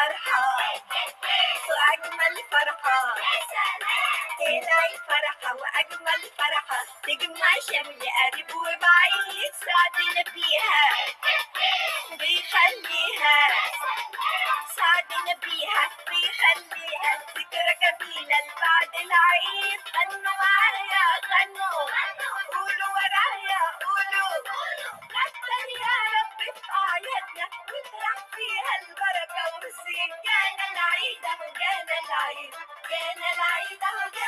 فرحة وأجمل فرحة تلاقي فرحة وأجمل فرحة تجمع شمل قريب وبعيد سعدنا فيها بيخليها سعدنا بيها بيخليها ذكرى جميلة لبعد العيد غنوا معايا غنوا قولوا ورايا قولوا كتر يا رب في أعيادنا وافرح فيها البركة والزين جانا العيد أهو جانا العيد جانا العيد أهو جانا